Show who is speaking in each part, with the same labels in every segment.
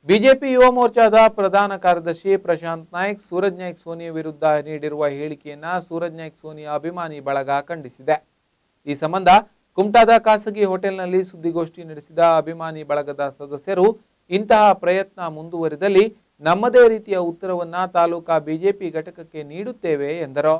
Speaker 1: BJP ಯುವ ಮೋರ್ಚಾದ ಪ್ರಧಾನ ಕಾರ್ಯದರ್ಶಿ ಪ್ರಶಾಂತ್ ನಾಯ್ಕ್ ಸೂರಜ್ ನಾಯ್ಕ್ ಸೋನಿ ವಿರುದ್ಧ ನೀಡಿರುವ ಹೇಳಿಕೆಯನ್ನ ಸೂರಜ್ ನಾಯ್ಕ್ ಸೋನಿ ಅಭಿಮಾನಿ ಬಳಗ ಖಂಡಿಸಿದೆ ಈ ಸಂಬಂಧ ಕುಮಟಾದ ಖಾಸಗಿ ಹೋಟೆಲ್ನಲ್ಲಿ ಸುದ್ದಿಗೋಷ್ಠಿ ನಡೆಸಿದ ಅಭಿಮಾನಿ ಬಳಗದ ಸದಸ್ಯರು ಇಂತಹ ಪ್ರಯತ್ನ ಮುಂದುವರಿದಲ್ಲಿ ನಮ್ಮದೇ ರೀತಿಯ ಉತ್ತರವನ್ನ ತಾಲೂಕಾ ಬಿಜೆಪಿ ಘಟಕಕ್ಕೆ ನೀಡುತ್ತೇವೆ ಎಂದರು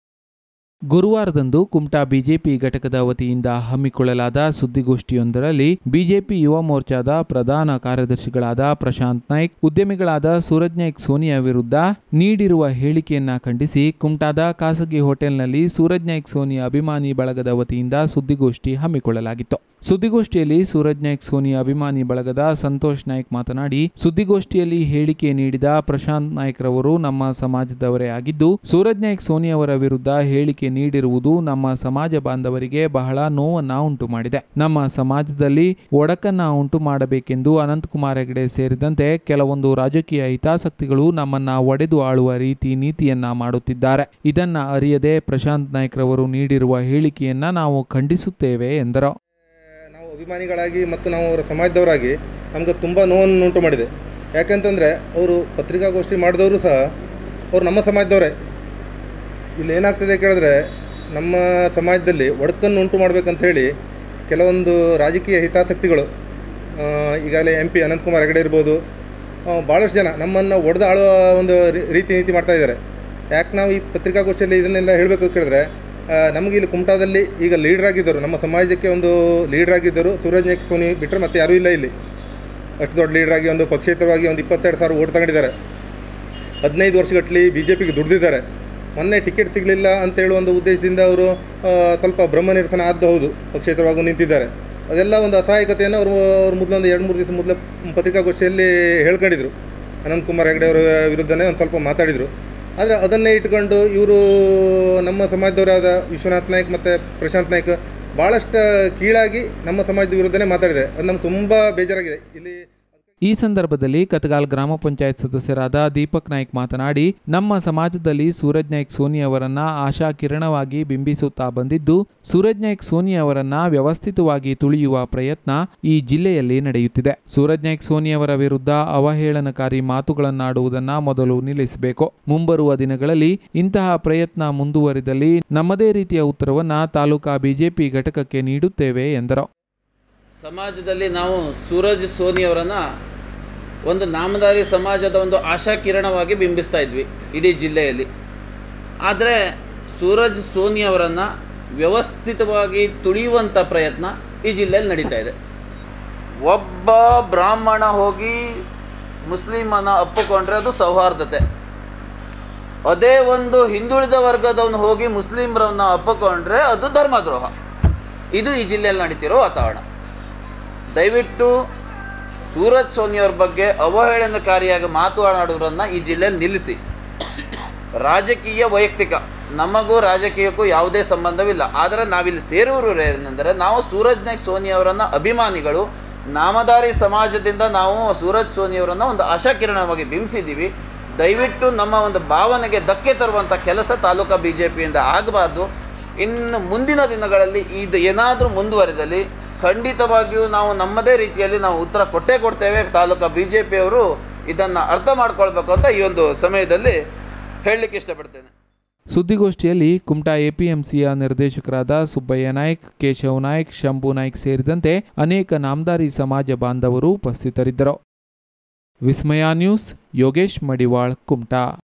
Speaker 1: ಗುರುವಾರದಂದು ಕುಮಟಾ ಬಿಜೆಪಿ ಘಟಕದ ವತಿಯಿಂದ ಹಮ್ಮಿಕೊಳ್ಳಲಾದ ಸುದ್ದಿಗೋಷ್ಠಿಯೊಂದರಲ್ಲಿ ಬಿಜೆಪಿ ಯುವ ಮೋರ್ಚಾದ ಪ್ರಧಾನ ಕಾರ್ಯದರ್ಶಿಗಳಾದ ಪ್ರಶಾಂತ್ ನಾಯ್ಕ್ ಉದ್ಯಮಿಗಳಾದ ಸೂರಜ್ ನಾಯ್ಕ್ ಸೋನಿಯಾ ವಿರುದ್ಧ ನೀಡಿರುವ ಹೇಳಿಕೆಯನ್ನ ಖಂಡಿಸಿ ಕುಮಟಾದ ಖಾಸಗಿ ಹೋಟೆಲ್ನಲ್ಲಿ ಸೂರಜ್ ನಾಯ್ಕ್ ಸೋನಿ ಅಭಿಮಾನಿ ಬಳಗದ ವತಿಯಿಂದ ಸುದ್ದಿಗೋಷ್ಠಿ ಹಮ್ಮಿಕೊಳ್ಳಲಾಗಿತ್ತು ಸುದ್ದಿಗೋಷ್ಠಿಯಲ್ಲಿ ಸೂರಜ್ ನಾಯ್ಕ್ ಸೋನಿ ಅಭಿಮಾನಿ ಬಳಗದ ಸಂತೋಷ್ ನಾಯ್ಕ್ ಮಾತನಾಡಿ ಸುದ್ದಿಗೋಷ್ಠಿಯಲ್ಲಿ ಹೇಳಿಕೆ ನೀಡಿದ ಪ್ರಶಾಂತ್ ನಾಯ್ಕ್ ರವರು ನಮ್ಮ ಸಮಾಜದವರೇ ಆಗಿದ್ದು ಸೂರಜ್ ನಾಯ್ಕ್ ಸೋನಿ ಅವರ ವಿರುದ್ಧ ಹೇಳಿಕೆ ನೀಡಿರುವುದು ನಮ್ಮ ಸಮಾಜ ಬಾಂಧವರಿಗೆ ಬಹಳ ನೋವನ್ನ ಉಂಟು ಮಾಡಿದೆ ನಮ್ಮ ಸಮಾಜದಲ್ಲಿ ಒಡಕನ್ನ ಉಂಟು ಮಾಡಬೇಕೆಂದು ಅನಂತಕುಮಾರ್ ಹೆಗಡೆ ಸೇರಿದಂತೆ ಕೆಲವೊಂದು ರಾಜಕೀಯ ಹಿತಾಸಕ್ತಿಗಳು ನಮ್ಮನ್ನ ಒಡೆದು ಆಳುವ ರೀತಿ ನೀತಿಯನ್ನ ಮಾಡುತ್ತಿದ್ದಾರೆ ಇದನ್ನ ಅರಿಯದೆ ಪ್ರಶಾಂತ್ ನಾಯ್ಕ್ ರವರು ನೀಡಿರುವ ಹೇಳಿಕೆಯನ್ನ ನಾವು ಖಂಡಿಸುತ್ತೇವೆ ಎಂದರು
Speaker 2: ನಾವು ಅಭಿಮಾನಿಗಳಾಗಿ ಮತ್ತು ನಾವು ಅವರ ಸಮಾಜದವರಾಗಿ ನಮ್ಗೆ ತುಂಬ ನೋವನ್ನು ಉಂಟು ಮಾಡಿದೆ ಯಾಕಂತಂದರೆ ಅವರು ಪತ್ರಿಕಾಗೋಷ್ಠಿ ಮಾಡಿದವರು ಸಹ ಅವರು ನಮ್ಮ ಸಮಾಜದವರೇ ಇಲ್ಲಿ ಏನಾಗ್ತದೆ ಕೇಳಿದ್ರೆ ನಮ್ಮ ಸಮಾಜದಲ್ಲಿ ಒಡಕನ್ನು ಉಂಟು ಮಾಡಬೇಕಂತ ಹೇಳಿ ಕೆಲವೊಂದು ರಾಜಕೀಯ ಹಿತಾಸಕ್ತಿಗಳು ಆ, ಈಗಾಗಲೇ ಎಂ ಪಿ ಅನಂತಕುಮಾರ್ ಹೆಗಡೆ ಇರ್ಬೋದು ಆ, ಭಾಳಷ್ಟು ಜನ ನಮ್ಮನ್ನು ಒಡೆದು ಆಳುವ ಒಂದು ರೀ- ರೀತಿ ನೀತಿ ಮಾಡ್ತಾ ಇದ್ದಾರೆ ಯಾಕೆ ನಾವು ಈ ಪತ್ರಿಕಾಗೋಷ್ಠಿಯಲ್ಲಿ ಇದನ್ನೆಲ್ಲ ಹೇಳಬೇಕು ಕೇಳಿದ್ರೆ ಆ, ನಮಗೆ ಇಲ್ಲಿ ಕುಮಟಾದಲ್ಲಿ ಈಗ ಲೀಡರ್ ಆಗಿದ್ದರು ನಮ್ಮ ಸಮಾಜಕ್ಕೆ ಒಂದು ಲೀಡರ್ ಆಗಿದ್ದರು ಸೂರಜ್ ನಾಯ್ಕ್ ಸೋನಿ ಬಿಟ್ಟರೆ ಮತ್ತೆ ಯಾರೂ ಇಲ್ಲ ಇಲ್ಲಿ ಅಷ್ಟು ದೊಡ್ಡ ಲೀಡರ್ ಆಗಿ ಒಂದು ಪಕ್ಷೇತರವಾಗಿ ಒಂದು ಇಪ್ಪತ್ತೆರಡು ಸಾವಿರ ಓಟ್ ತಗೊಂಡಿದ್ದಾರೆ ಹದಿನೈದು ವರ್ಷಗಟ್ಟಲೆ ಬಿ ಜೆ ಪಿಗೆ ದುಡ್ದಿದ್ದಾರೆ ಮೊನ್ನೆ ಟಿಕೆಟ್ ಸಿಗಲಿಲ್ಲ ಅಂತೇಳುವ ಒಂದು ಉದ್ದೇಶದಿಂದ ಅವರು ಆ, ಸ್ವಲ್ಪ ಬ್ರಹ್ಮ ನಿರಸನ ಆದ್ದು ಹೌದು ಪಕ್ಷೇತರವಾಗಿ ನಿಂತಿದ್ದಾರೆ ಅದೆಲ್ಲ ಒಂದು ಅಸಹಾಯಕತೆಯನ್ನು ಅವರು ಅವ್ರು ಮೊದಲೊಂದು ಎರಡು ಮೂರು ದಿವಸ ಮೊದಲ ಪತ್ರಿಕಾಗೋಷ್ಠಿಯಲ್ಲಿ ಹೇಳ್ಕೊಂಡಿದ್ರು ಅನಂತಕುಮಾರ್ ಹೆಗಡೆ ಅವರ ವಿರುದ್ಧನೇ ಒಂದು ಸ್ವಲ್ಪ ಮಾತಾಡಿದರು ಆದರೆ ಅದನ್ನೇ ಇಟ್ಕೊಂಡು ಇವರು ನಮ್ಮ ಸಮಾಜದವರಾದ ವಿಶ್ವನಾಥ್ ನಾಯ್ಕ್ ಮತ್ತು ಪ್ರಶಾಂತ್ ನಾಯ್ಕ್ ಭಾಳಷ್ಟು ಕೀಳಾಗಿ ನಮ್ಮ ಸಮಾಜದ ವಿರುದ್ಧನೇ ಮಾತಾಡಿದೆ ಅದು ನಮ್ಗೆ ತುಂಬ ಬೇಜಾರಾಗಿದೆ ಇಲ್ಲಿ
Speaker 1: ಈ ಸಂದರ್ಭದಲ್ಲಿ ಕತಗಾಲ್ ಗ್ರಾಮ ಪಂಚಾಯತ್ ಸದಸ್ಯರಾದ ದೀಪಕ್ ನಾಯ್ಕ್ ಮಾತನಾಡಿ ನಮ್ಮ ಸಮಾಜದಲ್ಲಿ ಸೂರಜ್ ನಾಯ್ಕ್ ಸೋನಿ ಅವರನ್ನ ಆಶಾ ಕಿರಣವಾಗಿ ಬಿಂಬಿಸುತ್ತಾ ಬಂದಿದ್ದು ಸೂರಜ್ ನಾಯ್ಕ್ ಸೋನಿ ಅವರನ್ನ ವ್ಯವಸ್ಥಿತವಾಗಿ ತುಳಿಯುವ ಪ್ರಯತ್ನ ಈ ಜಿಲ್ಲೆಯಲ್ಲಿ ನಡೆಯುತ್ತಿದೆ ಸೂರಜ್ ನಾಯ್ಕ್ ಸೋನಿ ಅವರ ವಿರುದ್ಧ ಅವಹೇಳನಕಾರಿ ಮಾತುಗಳನ್ನಾಡುವುದನ್ನ ಮೊದಲು ನಿಲ್ಲಿಸಬೇಕು ಮುಂಬರುವ ದಿನಗಳಲ್ಲಿ ಇಂತಹ ಪ್ರಯತ್ನ ಮುಂದುವರಿದಲ್ಲಿ ನಮ್ಮದೇ ರೀತಿಯ ಉತ್ತರವನ್ನ ತಾಲೂಕಾ ಬಿಜೆಪಿ ಘಟಕಕ್ಕೆ ನೀಡುತ್ತೇವೆ ಎಂದರು
Speaker 3: ಸಮಾಜದಲ್ಲಿ ನಾವು ಸೂರಜ್ ಸೋನಿ ಅವರನ್ನು ಒಂದು ನಾಮಧಾರಿ ಸಮಾಜದ ಒಂದು ಆಶಾಕಿರಣವಾಗಿ ಬಿಂಬಿಸ್ತಾ ಇದ್ವಿ ಇಡೀ ಜಿಲ್ಲೆಯಲ್ಲಿ ಆದರೆ ಸೂರಜ್ ಸೋನಿ ಅವರನ್ನು ವ್ಯವಸ್ಥಿತವಾಗಿ ತುಳಿಯುವಂಥ ಪ್ರಯತ್ನ ಈ ಜಿಲ್ಲೆಯಲ್ಲಿ ನಡೀತಾ ಇದೆ ಒಬ್ಬ ಬ್ರಾಹ್ಮಣ ಹೋಗಿ ಮುಸ್ಲಿಮನ ಅಪ್ಪಿಕೊಂಡ್ರೆ ಅದು ಸೌಹಾರ್ದತೆ ಅದೇ ಒಂದು ಹಿಂದುಳಿದ ವರ್ಗದವನು ಹೋಗಿ ಮುಸ್ಲಿಮರನ್ನ ಅಪ್ಪಿಕೊಂಡ್ರೆ ಅದು ಧರ್ಮದ್ರೋಹ ಇದು ಈ ಜಿಲ್ಲೆಯಲ್ಲಿ ನಡೀತಿರೋ ವಾತಾವರಣ ದಯವಿಟ್ಟು ಸೂರಜ್ ಸೋನಿಯವ್ರ ಬಗ್ಗೆ ಅವಹೇಳನಕಾರಿಯಾಗಿ ಮಾತನಾಡೋರನ್ನು ಈ ಜಿಲ್ಲೆಯಲ್ಲಿ ನಿಲ್ಲಿಸಿ ರಾಜಕೀಯ ವೈಯಕ್ತಿಕ ನಮಗೂ ರಾಜಕೀಯಕ್ಕೂ ಯಾವುದೇ ಸಂಬಂಧವಿಲ್ಲ ಆದರೆ ನಾವಿಲ್ಲಿ ಸೇರುವರು ಏನೆಂದರೆ ನಾವು ಸೂರಜ್ ನಾಯ್ಕ್ ಸೋನಿ ಅವರನ್ನು ಅಭಿಮಾನಿಗಳು ನಾಮಧಾರಿ ಸಮಾಜದಿಂದ ನಾವು ಸೂರಜ್ ಸೋನಿ ಅವರನ್ನು ಒಂದು ಆಶಾಕಿರಣವಾಗಿ ಬಿಂಬಿಸಿದ್ದೀವಿ ದಯವಿಟ್ಟು ನಮ್ಮ ಒಂದು ಭಾವನೆಗೆ ಧಕ್ಕೆ ತರುವಂಥ ಕೆಲಸ ತಾಲೂಕಾ ಬಿ ಜೆ ಪಿಯಿಂದ ಆಗಬಾರ್ದು ಇನ್ನು ಮುಂದಿನ ದಿನಗಳಲ್ಲಿ ಇದು ಏನಾದರೂ ಮುಂದುವರಿದಲ್ಲಿ ಖಂಡಿತವಾಗಿಯೂ ನಾವು ನಮ್ಮದೇ ರೀತಿಯಲ್ಲಿ ನಾವು ಉತ್ತರ ಕೊಟ್ಟೇ ಕೊಡ್ತೇವೆ ತಾಲೂಕಾ ಬಿ ಜೆ ಪಿಯವರು ಇದನ್ನು ಅರ್ಥ ಮಾಡ್ಕೊಳ್ಬೇಕು ಅಂತ ಈ ಒಂದು ಸಮಯದಲ್ಲಿ ಹೇಳಲಿಕ್ಕೆ ಇಷ್ಟಪಡ್ತೇನೆ
Speaker 1: ಸುದ್ದಿಗೋಷ್ಠಿಯಲ್ಲಿ ಕುಮಟಾ ಎಪಿಎಂಸಿಯ ನಿರ್ದೇಶಕರಾದ ಸುಬ್ಬಯ್ಯ ನಾಯ್ಕ್ ಕೇಶವ್ ನಾಯ್ಕ್ ಶಂಭು ನಾಯ್ಕ್ ಸೇರಿದಂತೆ ಅನೇಕ ನಾಮದಾರಿ ಸಮಾಜ ಬಾಂಧವರು ಉಪಸ್ಥಿತರಿದ್ದರು ವಿಸ್ಮಯ ನ್ಯೂಸ್ ಯೋಗೇಶ್ ಮಡಿವಾಳ್ ಕುಮಟಾ